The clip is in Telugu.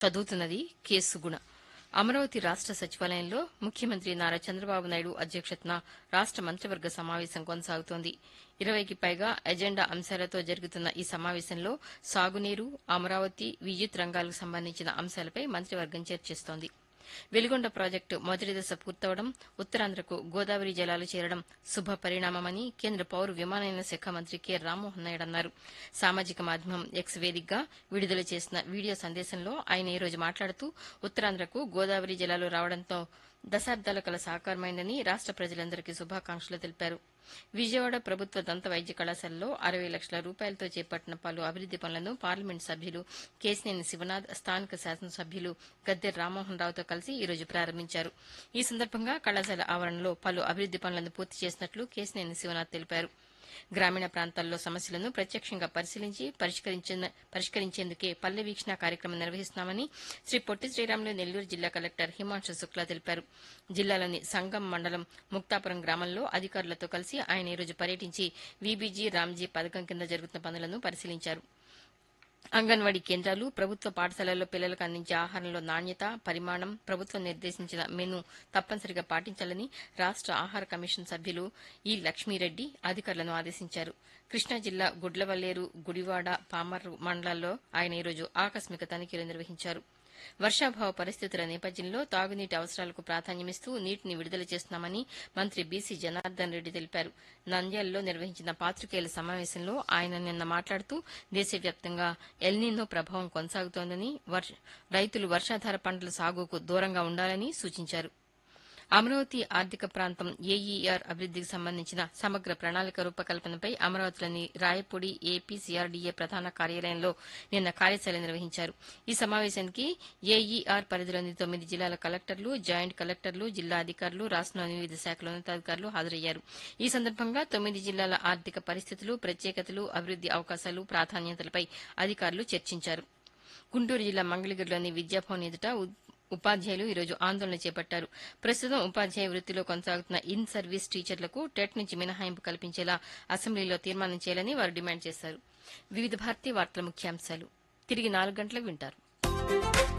చదువుతున్నది కేసు గుణ అమరావతి రాష్ట సచివాలయంలో ముఖ్యమంత్రి నారా చంద్రబాబు నాయుడు అధ్యక్షతన రాష్ట మంత్రివర్గ సమావేశం కొనసాగుతోంది ఇరవైకి పైగా ఎజెండా అంశాలతో జరుగుతున్న ఈ సమావేశంలో సాగునీరు అమరావతి విద్యుత్ రంగాలకు సంబంధించిన అంశాలపై మంత్రివర్గం చర్చిస్తోంది వెలిగొండ ప్రాజెక్టు మొదటి దశ పూర్తవడం ఉత్తరాంధ్రకు గోదావరి జలాలు చేరడం శుభ పరిణామమని కేంద్ర పౌర విమానయాన శాఖ మంత్రి కె రామ్మోహన్ నాయుడు అన్నారు సామాజిక మాధ్యమం ఎక్స్ వేదికగా విడుదల చేసిన వీడియో సందేశంలో ఆయన ఈ రోజు మాట్లాడుతూ ఉత్తరాంధ్రకు గోదావరి జలాలు రావడంతో దశాబ్దాల కల సాకారమైందని రాష్ట ప్రజలందరికీ శుభాకాంక్షలు తెలిపారు విజయవాడ ప్రభుత్వ దంత వైద్య కళాశాలలో అరవై లక్షల రూపాయలతో చేపట్టిన పలు అభివృద్ది పనులను పార్లమెంట్ సభ్యులు కేసినేని శివనాథ్ స్థానిక శాసనసభ్యులు గద్దె రామ్మోహన్ రావుతో కలిసి ఈ రోజు ప్రారంభించారు ఈ సందర్భంగా కళాశాల ఆవరణలో పలు అభివృద్ది పనులను పూర్తి చేసినట్లు కేసినేని శివనాథ్ తెలిపారు గ్రామీణ ప్రాంతాల్లో సమస్యలను ప్రత్యక్షంగా పరిశీలించి పరిష్కరించిన- పరిష్కరించేందుకే పల్లె వీక్షణ కార్యక్రమం నిర్వహిస్తున్నామని శ్రీ పొట్టి శ్రీరాములు నెల్లూరు జిల్లా కలెక్టర్ హిమాంశు శుక్లా తెలిపారు జిల్లాలోని సంగం మండలం ముక్తాపురం గ్రామంలో అధికారులతో కలిసి ఆయన ఈరోజు పర్యటించి వీబీజీ రామ్జీ పథకం కింద జరుగుతున్న పనులను పరిశీలించారు అంగన్వాడీ కేంద్రాలు ప్రభుత్వ పాఠశాలల్లో పిల్లలకు అందించే ఆహారంలో నాణ్యత పరిమాణం ప్రభుత్వం నిర్దేశించిన మెను తప్పనిసరిగా పాటించాలని రాష్ట ఆహార కమిషన్ సభ్యులు ఈ లక్ష్మీరెడ్డి అధికారులను ఆదేశించారు కృష్ణా జిల్లా గుడ్లవల్లేరు గుడివాడ పామర్రు మండలాల్లో ఆయన ఈరోజు ఆకస్మిక తనిఖీలు నిర్వహించారు వర్షాభావ పరిస్థితుల నేపథ్యంలో తాగునీటి అవసరాలకు ప్రాధాన్యమిస్తూ నీటిని విడుదల చేస్తున్నామని మంత్రి బీసీ జనార్దన్ రెడ్డి తెలిపారు నంద్యాలలో నిర్వహించిన పాత్రికేయుల సమావేశంలో ఆయన నిన్న మాట్లాడుతూ దేశవ్యాప్తంగా ఎల్నీనో ప్రభావం కొనసాగుతోందని వర్ష- రైతులు వర్షాధార పంటల సాగుకు దూరంగా ఉండాలని సూచించారు అమరావతి ఆర్థిక ప్రాంతం ఏఈఆర్ అభివృద్దికి సంబంధించిన సమగ్ర ప్రణాళిక రూపకల్పనపై అమరావతిలోని రాయపూడి ఏపీసీఆర్డీఏ ప్రధాన కార్యాలయంలో నిన్న కార్యశాల నిర్వహించారు ఈ సమావేశానికి ఏఈఆర్ పరిధిలోని తొమ్మిది జిల్లాల కలెక్టర్లు జాయింట్ కలెక్టర్లు జిల్లా అధికారులు రాష్ట్రంలోని వివిధ శాఖల ఉన్నతాధికారులు హాజరయ్యారు ఈ సందర్భంగా తొమ్మిది జిల్లాల ఆర్థిక పరిస్థితులు ప్రత్యేకతలు అభివృద్ది అవకాశాలు ప్రాధాన్యతలపై అధికారులు చర్చించారు గుంటూరు జిల్లా మంగళగిరిలోని విద్యాభవన్ ఎదుట ఉ- ఉపాధ్యాయులు ఈరోజు ఆందోళన చేపట్టారు ప్రస్తుతం ఉపాధ్యాయ వృత్తిలో కొనసాగుతున్న ఇన్ సర్వీస్ టీచర్లకు టెట్ నుంచి మినహాయింపు కల్పించేలా అసెంబ్లీలో తీర్మానం చేయాలని వారు డిమాండ్ చేశారు వివిధ భారతీయ వార్తల ముఖ్యాంశాలు తిరిగి నాలుగు గంటలకు వింటారు